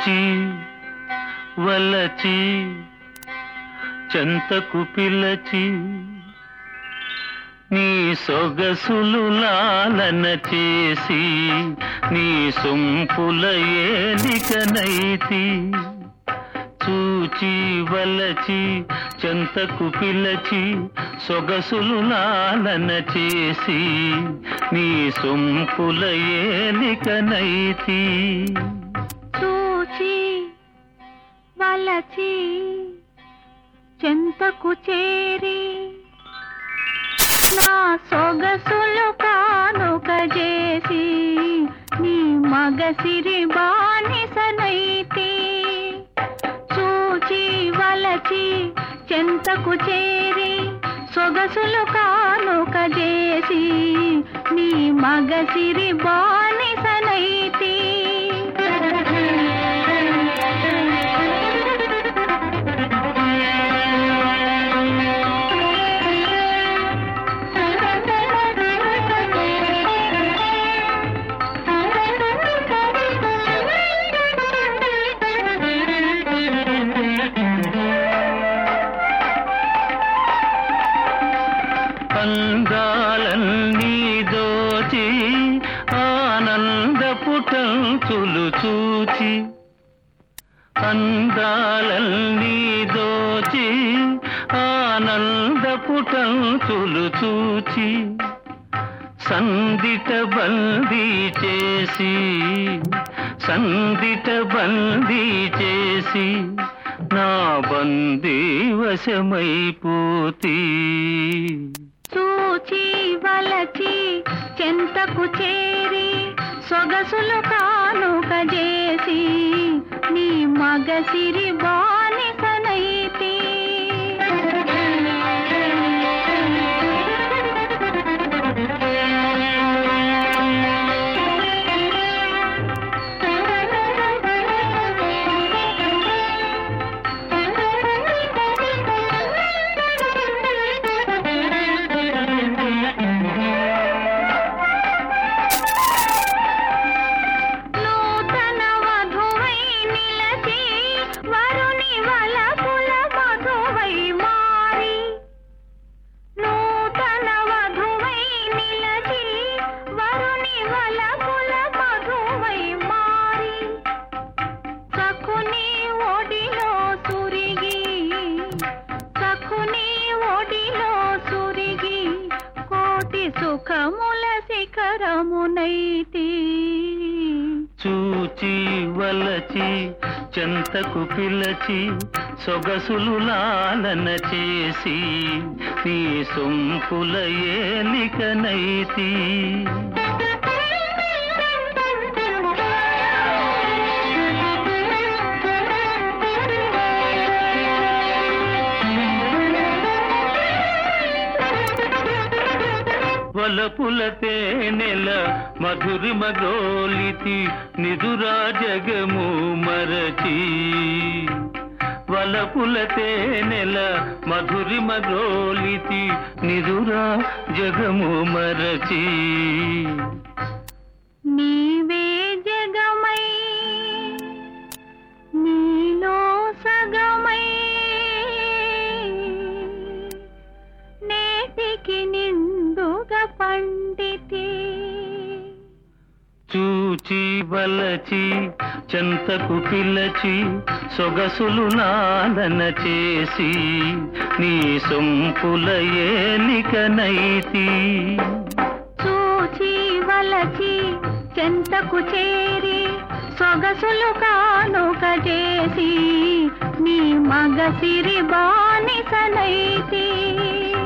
చూచి వలచి చెంతకు పిలచి నీ సొగసులు లాలన చేసి నీ సొంపుల ఏలికనైతి చూచి వలచి చెంతకు పిలచి సొగసులు లాలన చేసి నీ సొంపుల ఏలికనైతి చూచి వలచి చెంతకు చేరి నా సొగసులు కానుక చేసి నీ మగసిరి బానిసనైతి చూచి వలచి చెంతకు చేరి సొగసులు కానుక చేసి నీ మగసిరి బానిసనైతి అందాలన్నీ దోచి ఆనంద పుటంచులు చూచి అందాలన్నీ దోచి ఆనంద పుటంచులు చూచి సందిట బందీ చేసి సందిట బందీ చేసి నా బందీ వశమైపోతీ చూచి వలచి చెంతకు చేరి సొగసులు కానుక చేసి నీ మగసిరి బానిసనైతి నూతన వధువై నిలచి వరుని వలపుల మధువై మారి నూతన వధువై నిలచి వరుని వలపుల మధువై మారి సఖుని ఒడిలో సురిగి సఖుని ఒడిలో సురిగి కోటి సుఖముల శిఖరమునైతి చూచి వలచి చెంతకు పిలచి సొగసులు లాలన చేసి నీ సొంపుల ఏలికనైతి వలపుల తేనెల మధురిమ గ్రోలితి నిదురా జగము మరచి వలపుల తేనెల మధురిమ గ్రోలితి నిదురా జగము మరచి నీవే జగమై నీలో సగమై నేటికి నిండుగా పండితే చూచి వలచి చెంతకు పిలచి సొగసులు నాలన చేసి నీ సొంపుల ఏలికనైతి చూచి వలచి చెంతకు చేరి సొగసులు కానుక చేసి నీ మగసిరి బానిసనైతి